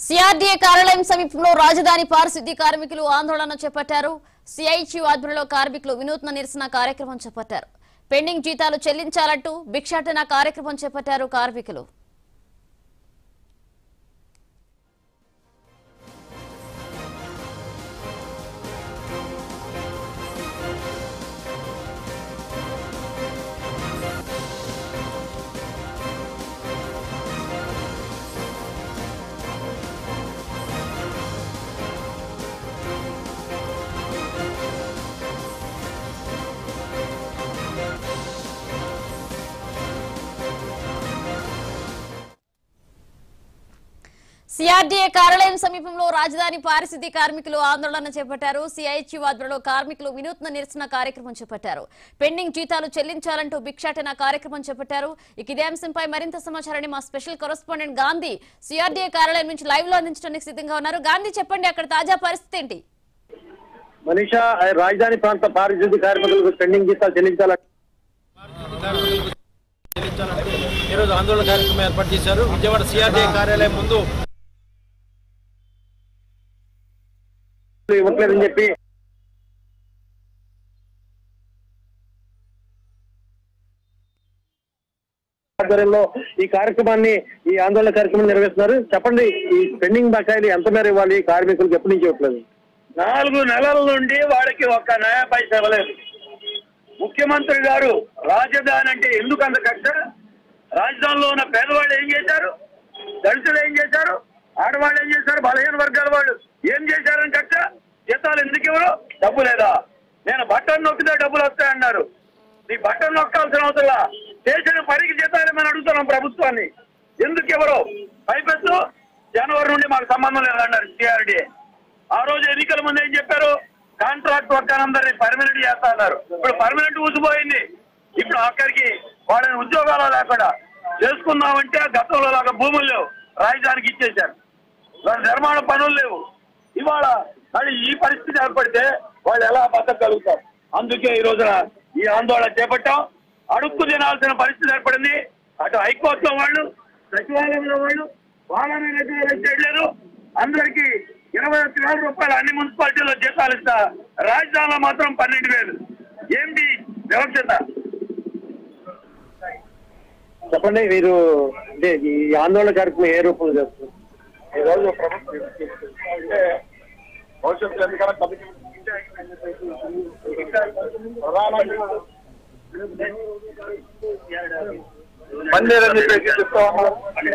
CRDA కార్యాలయం సమీపంలో రాజధాని పారిశుద్ధ్య కార్మికులు ఆందోళన చేపట్టారు సిఐటియు ఆధ్వర్యంలో కార్మికులు వినూత్న నిరసన కార్యక్రమం చేపట్టారు పెండింగ్ జీతాలు చెల్లించాలంటూ భిక్షాటన కార్యక్రమం చేపట్టారు కార్మికులు సిఆర్డీఏ కార్యాలయం సమీపంలో రాజధాని పారిశుద్ధ్య కార్మికులు ఆందోళన చేపట్టారు సిఐటి ఆధ్వర్యంలో కార్మికులు వినూత్న నిరసన కార్యక్రమం చేపట్టారు పెండింగ్ జీతాలు చెల్లించాలంటూ భిక్షాటన కార్యక్రమం చేపట్టారు ఇక ఇదే అంశంపై మరింత సమాచారాన్ని మా స్పెషల్ కరెస్పాండెంట్ గాంధీ సిఆర్డీఏ కార్యాలయం నుంచి లైవ్ లో అందించడానికి సిద్ధంగా ఉన్నారు గాంధీ చెప్పండి అక్కడ తాజా పరిస్థితి ఏంటి మనీషా ఆ రాజధాని ప్రాంత పారిశుద్ధ్య కార్మికులకు పెండింగ్ జీతాలు చెల్లించాలని చెల్లించాలంటూ ఈరోజు ఆందోళన కార్యక్రమం ఏర్పాటు చేశారు విజయవాడ సిఆర్డీఏ కార్యాలయం ముందు ఇవ్వట్లేదని చెప్పి ఆధ్వర్యంలో ఈ కార్యక్రమాన్ని ఈ ఆందోళన కార్యక్రమం నిర్వహిస్తున్నారు చెప్పండి ఈ పెండింగ్ బకాయిలు ఎంత మేర ఇవ్వాలి కార్మికులకు ఎప్పటి నుంచి ఇవ్వట్లేదు నాలుగు నెలల నుండి వాళ్ళకి ఒక్క నయా పైసా ఇవ్వలేదు ముఖ్యమంత్రి గారు రాజధాని అంటే ఎందుకు అంత కక్ష రాజధానిలో ఉన్న పేదవాళ్ళు ఏం చేశారు దళితులు ఏం చేశారు ఆడవాళ్ళు ఏం చేశారు బలహీన వర్గాల వాళ్ళు ఏం చేశారని కక్ష జీతాలు ఎందుకు ఇవ్వరు డబ్బు లేదా నేను బట్టన్ నొక్కితే డబ్బులు వస్తాయన్నారు నీ బట్టన్ నొక్కాల్సిన అవసరం చేసిన పనికి జీతాలు ఏమని అడుగుతున్నాం ప్రభుత్వాన్ని ఎందుకు ఇవ్వరు పైపెత్తు జనవరి నుండి మాకు సంబంధం లేదన్నారు సిఆర్డీఏ ఆ రోజు ఎన్నికల ముందు ఏం చెప్పారు కాంట్రాక్ట్ వర్కర్లందరినీ పర్మనెంట్ చేస్తా అన్నారు ఇప్పుడు పర్మనెంట్ ఊసిపోయింది ఇప్పుడు అక్కడికి వాళ్ళని ఉద్యోగాలు లేకుండా చేసుకుందామంటే గతంలో లాగా భూములు లేవు రాజధానికి ఇచ్చేశారు వాళ్ళ నిర్మాణ పనులు లేవు ఇవాళ మళ్ళీ ఈ పరిస్థితి ఏర్పడితే వాళ్ళు ఎలా బతకగలుగుతారు అందుకే ఈ రోజున ఈ ఆందోళన చేపట్టాం అడుక్కు తినాల్సిన పరిస్థితి ఏర్పడింది అటు హైకోర్టులో వాళ్ళు సచివాలయంలో వాళ్ళు వాళ్ళని రెగ్యులర్ చేయలేదు అందరికీ ఇరవై ఒక్క వేల రూపాయలు అన్ని మున్సిపాలిటీలో జీతాలు ఇస్తా రాజధానిలో మాత్రం పన్నెండు వేలు ఏంటి వివక్షత చెప్పండి మీరు అంటే ఈ ఆందోళన కార్యక్రమం ఏ రూపంలో చేస్తున్నారు ఈ రోజు ప్రభుత్వం అంటే భవిష్యత్తు ఎన్నికల కమిటీ ప్రధానంగా పన్నీరని పెట్టి చెప్తా ఉన్నారు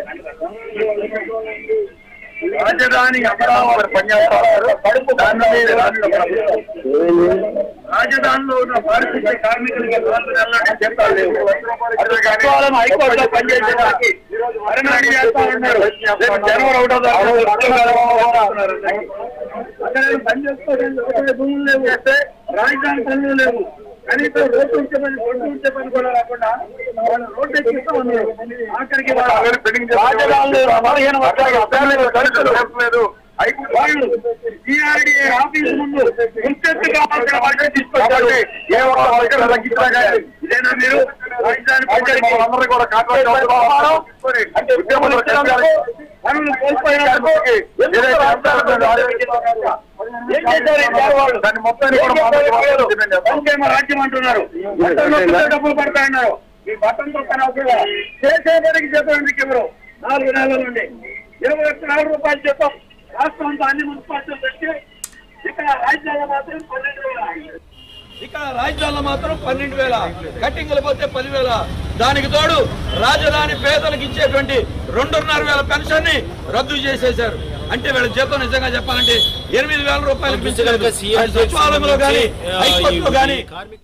రాజధాని అమరావతి పనిచేస్తారు కడుపు దాని మీద రాష్ట్ర ప్రభుత్వం రాజధానిలో ఉన్న పారిశుద్ధ్య కార్మికులకి నాలుగు నెలల నుండి జీతాలు లేవు అసలు గతవారం హైకోర్టులో పనిచేసే వారికి పరిణామం చేస్తా ఉన్నారు రేపు జనవరి ఒకటో తారీఖు ఉద్యోగాలు ఇస్తున్నారు అందరికీ. అక్కడ పని చేసుకోవడానికి ఒకటే భూములు లేవు చేస్తే రాజధాని పనులు లేవు కనీసం రోడ్డు ఉంచే పని రోడ్డు ఉంచే పని కూడా రాకుండా వాళ్ళు రోడ్డు ఎక్కిస్తూ ఉన్నారు ఆఖరికి వాళ్ళు రాజధానిలో పదిహేను వర్గాలు దళితులు వాళ్ళు సిఆర్డీఏ ఆఫీస్ ముందు ముంచెత్తు కావాల్సిన వాళ్ళు తీసుకొచ్చారు ఏ ఒక్క వర్గం తగ్గించినా కానీ ఇదేనా మీరు రాజధాని ప్రజలకి అందరూ కూడా కాంట్రాక్ట్ అంటే ఉద్యమాలు వచ్చినందుకు పనులు కోల్పోయినందుకు ఎందుకు రాజధాని ఆలోచించారు? ఏం చేశారు ఈ పేదవాళ్ళు? దాన్ని మొత్తాన్ని కూడా మాట్లాడారు. సంక్షేమ రాజ్యం అంటున్నారు బట్టలు నొక్కితే డబ్బులు పడతాయన్నారు ఈ బట్టలు నొక్కని అవసరం లేదు. చేసే పనికి జీతం ఎందుకు ఇవ్వరు నాలుగు నెలల నుండి ఇరవై ఒక్క వేల రూపాయలు జీతం రాష్ట్రం అంతా అన్ని మున్సిపాలిటీలు పెట్టి ఇక్కడ రాజ్యాంగం మాత్రం పన్నెండు వేల ఇక్కడ రాజధానిలో మాత్రం పన్నెండు వేల కట్టింగ్లు పోతే పదివేల దానికి తోడు రాజధాని పేదలకు ఇచ్చేటువంటి రెండున్నర వేల పెన్షన్ ని రద్దు చేసేశారు అంటే వీళ్ళ జీతం నిజంగా చెప్పాలంటే ఎనిమిది వేల రూపాయలు పెంచగలిగే సచివాలయంలో కానీ హైకోర్టులో కానీ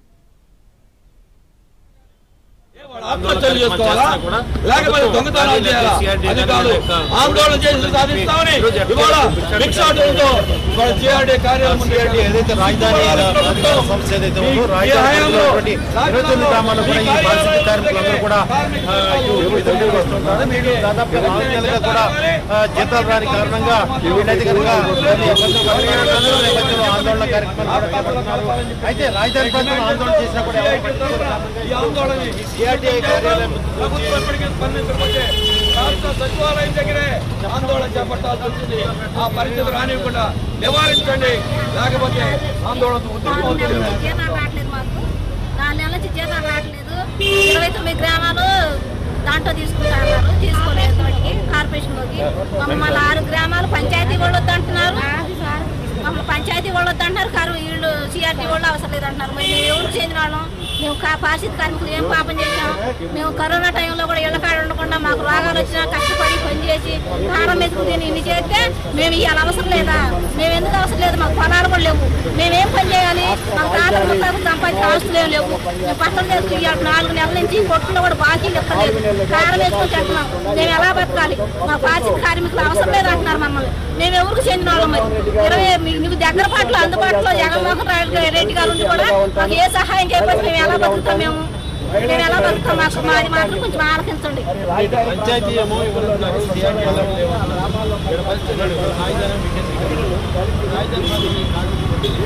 ఆత్మహత్యలు చేసుకోవాలా లేకపోతే దొంగతనాలు చేయాలా అది కాదు ఆందోళన చేసి సాధిస్తామని ఇవాళ భిక్షాటనతో ఇవాళ సిఆర్డీ కార్యాలయం ముందు ఏదైతే రాజధాని రాజధాని సంస్థ ఏదైతే ఉందో రాజధానిలో ఉన్నటువంటి నిరుద్యోగ గ్రామాల్లో కూడా ఈ పారిశుద్ధ్య కార్మికులందరూ కూడా ఆ, ఇటు విధులకు వస్తున్నారు వీళ్ళు దాదాపు నాలుగు నెలలుగా కూడా ఆ, జీతాలు రాని కారణంగా వీళ్ళైతే కనుక కొన్ని ఇబ్బందులు పడుతున్నారు. నేపథ్యంలో ఆందోళన కార్యక్రమాలు కూడా చేపడుతున్నారు అయితే రాజధాని ప్రాంతంలో ఆందోళన చేసినా కూడా ఎవరు పట్టించుకోరు. ఈ ఆందోళన సిఆర్టీఐ కార్యాలయం ప్రభుత్వం ఇప్పటికే స్పందించకపోతే రాష్ట్ర రాష్ట్ర సచివాలయం దగ్గరే ఆందోళన చేపట్టాల్సి వచ్చింది ఆ పరిస్థితి రానివ్వకుండా నివారించండి లేకపోతే ఆందోళన ఉధృతమవుతుంది జీతాలు రావట్లేదు మాకు నాలుగు నెలల నుంచి జీతాలు రావట్లేదు ఇరవై తొమ్మిది గ్రామాలు దాంట్లో తీసుకుంటా అన్నారు తీసుకోలేదు వాటికి కార్పొరేషన్లోకి మమ్మల్ని ఆరు గ్రామాలు పంచాయతీ వాళ్ళు వద్దంటున్నారు మమ్మల్ని పంచాయతీ వాళ్ళు వద్దంటున్నారు కారు వీళ్ళు సిఆర్టీ వాళ్ళు అవసరం లేదు అంటున్నారు మరి మేము ఎవరు చెందిన వాళ్ళం మేము కా- పారిశుద్ధ కార్మికులు ఏం పాపం చేశాం మేము కరోనా టైంలో కూడా ఇళ్ళ కాడ ఉండకుండా మాకు రోగాలు వచ్చినా కష్టపడి పనిచేసి కారం మెతుకు తిని ఇన్ని చేస్తే మేము ఇవాళ అవసరం లేదా మేము ఎందుకు అవసరం లేదు మాకు పొలాలు కూడా లేవు మేమేం పని చేయాలి మాకు తాతలు ముత్తాతలు సంపాదించిన ఆస్తులు ఏం లేవు మేము పట్టణం చేసుకుని ఇవాళ నాలుగు నెలల నుంచి కొట్టులో కూడా బాకీ ఎక్కలేదు కారం వేసుకొని తింటున్నాం మేము ఎలా బతకాలి మా పారిశుద్ధ కార్మికులు అవసరం లేదు అంటున్నారు మమ్మల్ని మేము ఎవరికి చెందిన వాళ్ళం మరి ఇరవై మీ- మీకు దగ్గర పాటలో అందుబాటులో జగన్మోహన్ రెడ్డి రెడ్డి గారు ఉండి కూడా మాకు ఏ సహాయం చేయకపోతే మేము ఎలా బతుకుతాం మేము మేము ఎలా బతుకుతాం మాకు మాది మాత్రం కొంచెం ఆలకించండి పంచాయతీ ఏమో ఇవ్వనున్నారు సిఆర్టీ ఏమో లేవనున్నారు. ఇక్కడ పరిస్థితి లేదు. రాజధాని వికేంద్రీకరణ. రాజధాని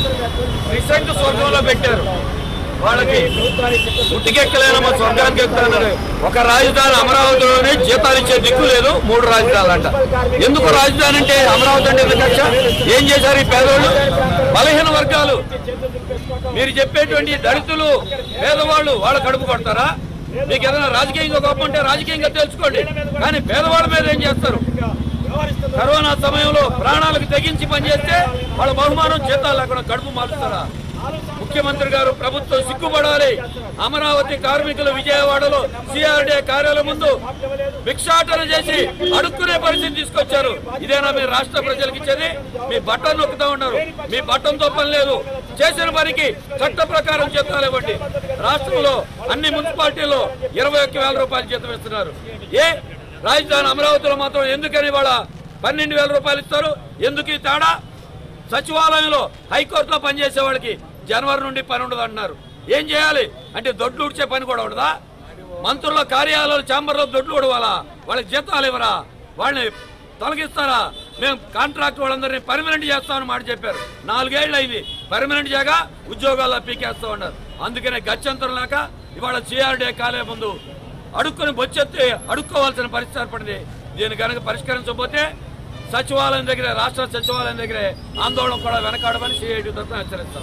రీసెంట్ స్వర్గంలో పెట్టారు వాళ్ళకి ఉట్టికెక్కలేనమ్మా స్వర్గానికి ఎక్కుతున్నారు ఒక రాజధాని అమరావతిలోనే జీతాలు ఇచ్చే దిక్కు లేదు మూడు రాజధానులు అంట ఎందుకు రాజధాని అంటే అమరావతి అంటే ఎందుకు లక్ష్యం? ఏం చేశారు ఈ పేదోళ్ళు బలహీన వర్గాలు మీరు చెప్పేటువంటి దళితులు పేదవాళ్ళు వాళ్ళ కడుపు కొడతారా మీకు ఏదైనా రాజకీయంగా గొప్ప ఉంటే రాజకీయంగా తెలుసుకోండి కానీ పేదవాళ్ళ మీద ఏం చేస్తారు కరోనా సమయంలో ప్రాణాలకు తెగించి పనిచేస్తే వాళ్ళ బహుమానం జీతాలు అక్కడ కడుపు మారుస్తారా ముఖ్యమంత్రి గారు ప్రభుత్వం సిగ్గుపడాలి అమరావతి కార్మికులు విజయవాడలో సిఆర్డీఏ కార్యాలయం ముందు భిక్షాటన చేసి అడుక్కునే పరిస్థితి తీసుకొచ్చారు ఇదేనా మీ రాష్ట్ర ప్రజలకు ఇచ్చేది మీ బట్టలు నొక్కుతా ఉన్నారు మీ బట్టంతో పని లేదు చేసిన పనికి చట్ట ప్రకారం జీతాలు ఇవ్వండి రాష్ట్రంలో అన్ని మున్సిపాలిటీల్లో ఇరవై ఒక్క వేల రూపాయలు జీతం ఇస్తున్నారు ఏ రాజధాని అమరావతిలో మాత్రం ఎందుకని వాళ్ళ పన్నెండు వేల రూపాయలు ఇస్తారు ఎందుకు ఈ తేడా సచివాలయంలో హైకోర్టులో పనిచేసే వాళ్ళకి జనవరి నుండి పని ఉండదు అంటున్నారు ఏం చేయాలి అంటే దొడ్లు ఉడిచే పని కూడా ఉండదా మంత్రుల కార్యాలయాలు ఛాంబర్లో దొడ్లు ఉడవాలా వాళ్ళకి జీతాలు ఇవ్వరా వాళ్ళని తొలగిస్తారా మేము కాంట్రాక్ట్ వాళ్ళందరినీ పర్మనెంట్ చేస్తామని మాట చెప్పారు నాలుగేళ్లు అయింది పర్మనెంట్ చేయగా ఉద్యోగాల్లో పీకేస్తా ఉన్నారు అందుకనే గత్యంతరం లేక ఇవాళ సిఆర్డీఏ కాలే ముందు అడుక్కుని బొచ్చెత్తి అడుక్కోవాల్సిన పరిస్థితి ఏర్పడింది దీన్ని కనుక పరిష్కరించకపోతే సచివాలయం దగ్గరే రాష్ట్ర సచివాలయం దగ్గరే ఆందోళన కూడా వెనకాడమని సిఐటి తరఫున హెచ్చరిస్తాం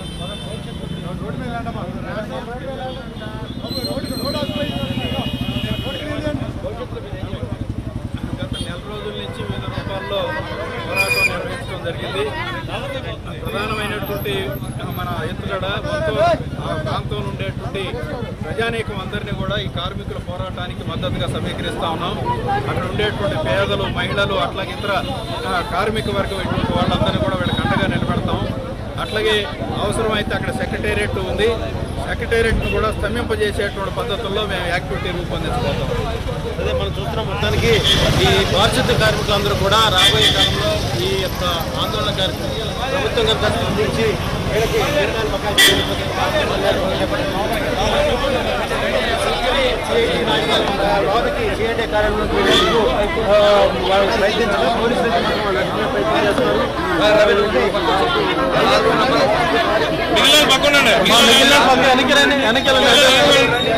గత నెల రోజుల నుంచి వివిధ రూపాల్లో పోరాటం నిర్వహించడం జరిగింది ప్రధానమైనటువంటి మన ఎత్తుగడ మొత్తం ఆ ప్రాంతంలో ఉండేటువంటి ప్రజానీకం అందరినీ కూడా ఈ కార్మికుల పోరాటానికి మద్దతుగా సమీకరిస్తా ఉన్నాం అక్కడ ఉండేటువంటి పేదలు మహిళలు అట్లాగే ఇతర ఆ, కార్మిక వర్గం ఇటువంటి వాళ్ళందరినీ కూడా వీళ్ళకి అండగా నిలబెడతాం అట్లాగే అవసరమైతే అక్కడ సెక్రటేరియట్ ఉంది సెక్రటేరియట్ను కూడా స్తంభింపజేసేటువంటి పద్ధతుల్లో మేము యాక్టివిటీ రూపొందించబోతాం అదే మనం చూస్తున్నాం మొత్తానికి ఈ పారిశుద్ధ కార్మికులందరూ కూడా రాబోయే కాలంలో ఈ యొక్క ఆందోళన కార్యక్రమం ప్రభుత్వం కనుక స్పందించి వీళ్ళకి వేతనాలు బకాయిలు చేయకపోతే ఆందోళన కార్యక్రమం చేపడుతున్నాం. సిఐటి నాయకులు, ఆ, లోపలికి సిఐటి కార్యాలయంలోకి వెళ్ళేందుకు, ఆ, వాళ్ళు ప్రయత్నించడం పోలీసులు అయితే మాత్రం వాళ్ళు అడ్డుకునే ప్రయత్నం చేస్తున్నారు మా మిగిలిన పంపి వెనక్కి రండి, వెనక్కి వెళ్ళండి.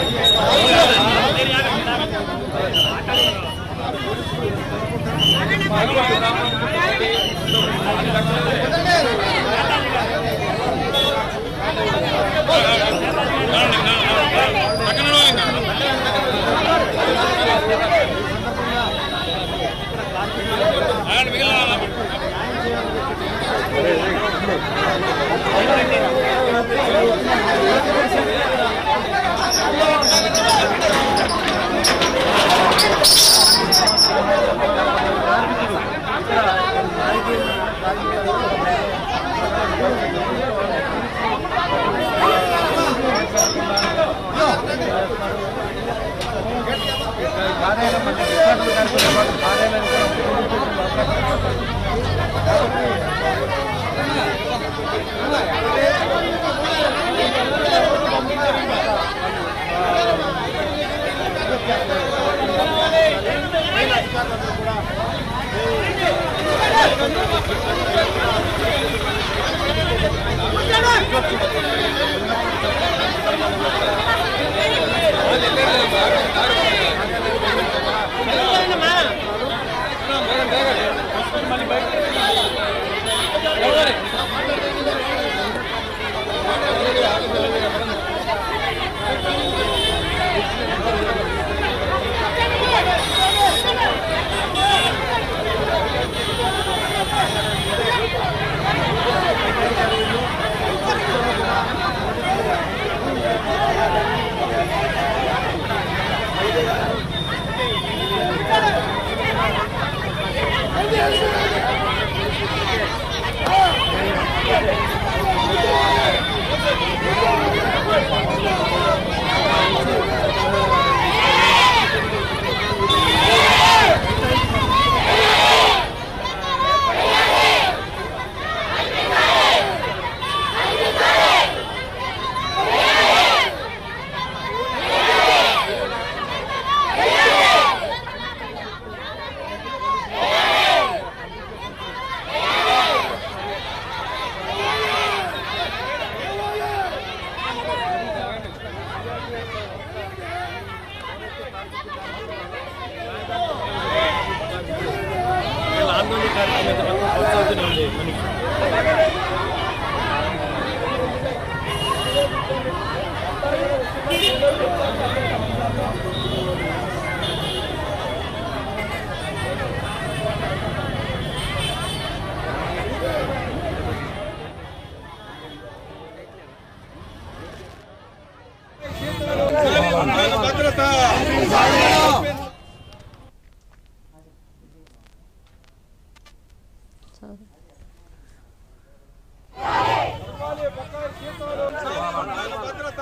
ఆందోళన ఈ కార్యక్రమం అయితే మాత్రం కొనసాగుతూనే ఉంది మనీష్ భద్రత భద్రత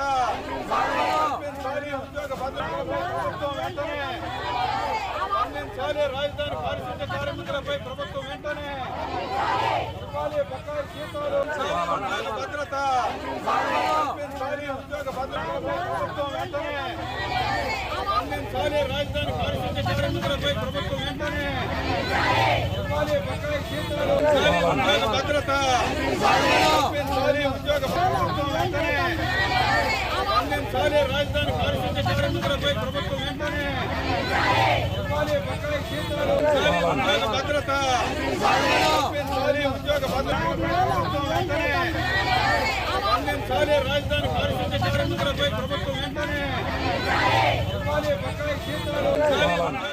ఉద్యోగ భద్రత ప్రభుత్వం వెంటనే స్పందించాలి రాజధాని పారిశుద్ధ్య కార్మికులపై ప్రభుత్వం వెంటనే ఇవ్వాలి బకాయి జీతాలు ఉద్యోగ భద్రత కల్పించాలి ఉద్యోగ భద్రత ప్రభుత్వం వెంటనే స్పందించాలి రాజధాని పారిశుద్ధ్య కార్మికులపై ప్రభుత్వం వెంటనే ఇవ్వాలి బకాయి జీతాలు ఉద్యోగ భద్రత కల్పించాలి ఉద్యోగ ప్రభుత్వం వెంటనే స్పందించాలి రాజధాని పారిశుద్ధ్య కార్మికులపై ప్రభుత్వం వెంటనే ఇవ్వాలి బకాయి జీతాలు ఉద్యోగ భద్రత కల్పించాలి ఉద్యోగ భద్రత ప్రభుత్వం వెంటనే స్పందించాలి రాజధాని పారిశుద్ధ్య కార్మికులపై ప్రభుత్వం వెంటనే ఇవ్వాలి బకాయి జీతాలు ఉద్యోగ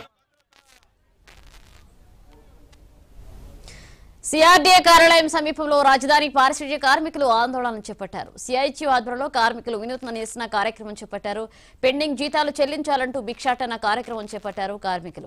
సిఆర్డీఏ కార్యాలయం సమీపంలో రాజధాని పారిశుధ్య కార్మికులు ఆందోళన చేపట్టారు సిఐచి ఆధ్వర్యంలో కార్మికులు వినూత్న నిరసన కార్యక్రమం చేపట్టారు పెండింగ్ జీతాలు చెల్లించాలంటూ భిక్షాటన కార్యక్రమం చేపట్టారు కార్మికులు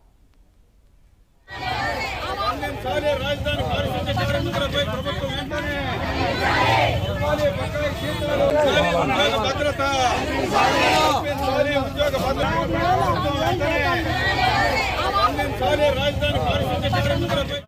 స్పందించాలి రాజధాని పారిశుద్ధ్య కార్మికులపై ప్రభుత్వం వెంటనే ఇవ్వాలి బకాయి జీతాలు ఉద్యోగ భద్రత కల్పించాలి ఉద్యోగ భద్రత ప్రభుత్వం వెంటనే స్పందించాలి రాజధాని పారిశుద్ధ్య కార్మికులపై